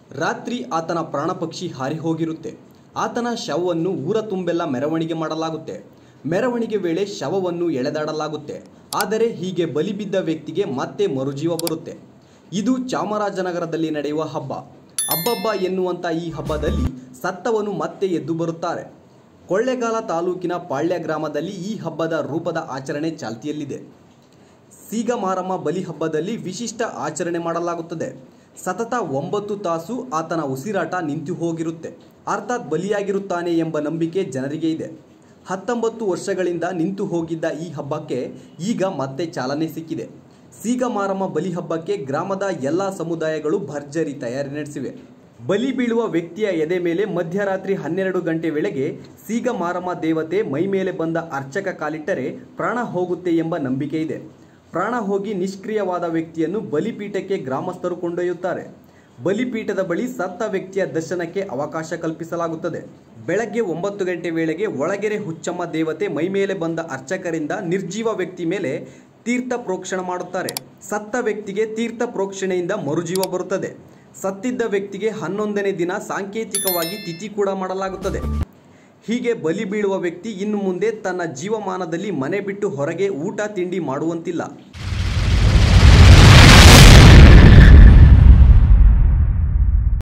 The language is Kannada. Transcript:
ರಾತ್ರಿ ಆತನ ಪ್ರಾಣಪಕ್ಷಿ ಹಾರಿ ಹೋಗಿರುತ್ತೆ ಆತನ ಶವವನ್ನು ಊರ ತುಂಬೆಲ್ಲ ಮೆರವಣಿಗೆ ಮಾಡಲಾಗುತ್ತೆ ಮೆರವಣಿಗೆ ವೇಳೆ ಶವವನ್ನು ಎಳೆದಾಡಲಾಗುತ್ತೆ ಆದರೆ ಹೀಗೆ ಬಲಿ ಬಿದ್ದ ವ್ಯಕ್ತಿಗೆ ಮತ್ತೆ ಮರುಜೀವ ಬರುತ್ತೆ ಇದು ಚಾಮರಾಜನಗರದಲ್ಲಿ ನಡೆಯುವ ಹಬ್ಬ ಹಬ್ಬಬ್ಬ ಎನ್ನುವಂಥ ಈ ಹಬ್ಬದಲ್ಲಿ ಸತ್ತವನು ಮತ್ತೆ ಎದ್ದು ಬರುತ್ತಾರೆ ಕೊಳ್ಳೇಗಾಲ ತಾಲೂಕಿನ ಪಾಳ್ಯ ಗ್ರಾಮದಲ್ಲಿ ಈ ಹಬ್ಬದ ರೂಪದ ಆಚರಣೆ ಚಾಲ್ತಿಯಲ್ಲಿದೆ ಸೀಗಮಾರಮ್ಮ ಬಲಿ ಹಬ್ಬದಲ್ಲಿ ವಿಶಿಷ್ಟ ಆಚರಣೆ ಮಾಡಲಾಗುತ್ತದೆ ಸತತ ಒಂಬತ್ತು ತಾಸು ಆತನ ಉಸಿರಾಟ ನಿಂತು ಹೋಗಿರುತ್ತೆ ಅರ್ಥಾತ್ ಬಲಿಯಾಗಿರುತ್ತಾನೆ ಎಂಬ ನಂಬಿಕೆ ಜನರಿಗೆ ಇದೆ ಹತ್ತೊಂಬತ್ತು ವರ್ಷಗಳಿಂದ ನಿಂತು ಹೋಗಿದ್ದ ಈ ಹಬ್ಬಕ್ಕೆ ಈಗ ಮತ್ತೆ ಚಾಲನೆ ಸಿಕ್ಕಿದೆ ಸೀಗಮಾರಮ್ಮ ಬಲಿ ಹಬ್ಬಕ್ಕೆ ಗ್ರಾಮದ ಎಲ್ಲ ಸಮುದಾಯಗಳು ಭರ್ಜರಿ ತಯಾರಿ ನಡೆಸಿವೆ ಬಲಿ ಬೀಳುವ ವ್ಯಕ್ತಿಯ ಎದೆ ಮೇಲೆ ಮಧ್ಯರಾತ್ರಿ ಹನ್ನೆರಡು ಗಂಟೆ ವೇಳೆಗೆ ಸೀಗಮಾರಮ್ಮ ದೇವತೆ ಮೈ ಮೇಲೆ ಬಂದ ಅರ್ಚಕ ಕಾಲಿಟ್ಟರೆ ಪ್ರಾಣ ಹೋಗುತ್ತೆ ಎಂಬ ನಂಬಿಕೆ ಇದೆ ಪ್ರಾಣ ಹೋಗಿ ನಿಷ್ಕ್ರಿಯವಾದ ವ್ಯಕ್ತಿಯನ್ನು ಬಲಿಪೀಠಕ್ಕೆ ಗ್ರಾಮಸ್ಥರು ಕೊಂಡೊಯ್ಯುತ್ತಾರೆ ಬಲಿಪೀಠದ ಬಳಿ ಸತ್ತ ವ್ಯಕ್ತಿಯ ದರ್ಶನಕ್ಕೆ ಅವಕಾಶ ಕಲ್ಪಿಸಲಾಗುತ್ತದೆ ಬೆಳಗ್ಗೆ ಒಂಬತ್ತು ಗಂಟೆ ವೇಳೆಗೆ ಒಳಗೆರೆ ಹುಚ್ಚಮ್ಮ ದೇವತೆ ಮೈಮೇಲೆ ಬಂದ ಅರ್ಚಕರಿಂದ ನಿರ್ಜೀವ ವ್ಯಕ್ತಿ ಮೇಲೆ ತೀರ್ಥ ಪ್ರೋಕ್ಷಣ ಮಾಡುತ್ತಾರೆ ಸತ್ತ ವ್ಯಕ್ತಿಗೆ ತೀರ್ಥ ಪ್ರೋಕ್ಷಣೆಯಿಂದ ಮರುಜೀವ ಬರುತ್ತದೆ ಸತ್ತಿದ್ದ ವ್ಯಕ್ತಿಗೆ ಹನ್ನೊಂದನೇ ದಿನ ಸಾಂಕೇತಿಕವಾಗಿ ತಿಥಿ ಕೂಡ ಮಾಡಲಾಗುತ್ತದೆ ಹೀಗೆ ಬಲಿ ಬೀಳುವ ವ್ಯಕ್ತಿ ಇನ್ನು ಮುಂದೆ ತನ್ನ ಜೀವಮಾನದಲ್ಲಿ ಮನೆ ಬಿಟ್ಟು ಹೊರಗೆ ಊಟ ತಿಂಡಿ ಮಾಡುವಂತಿಲ್ಲ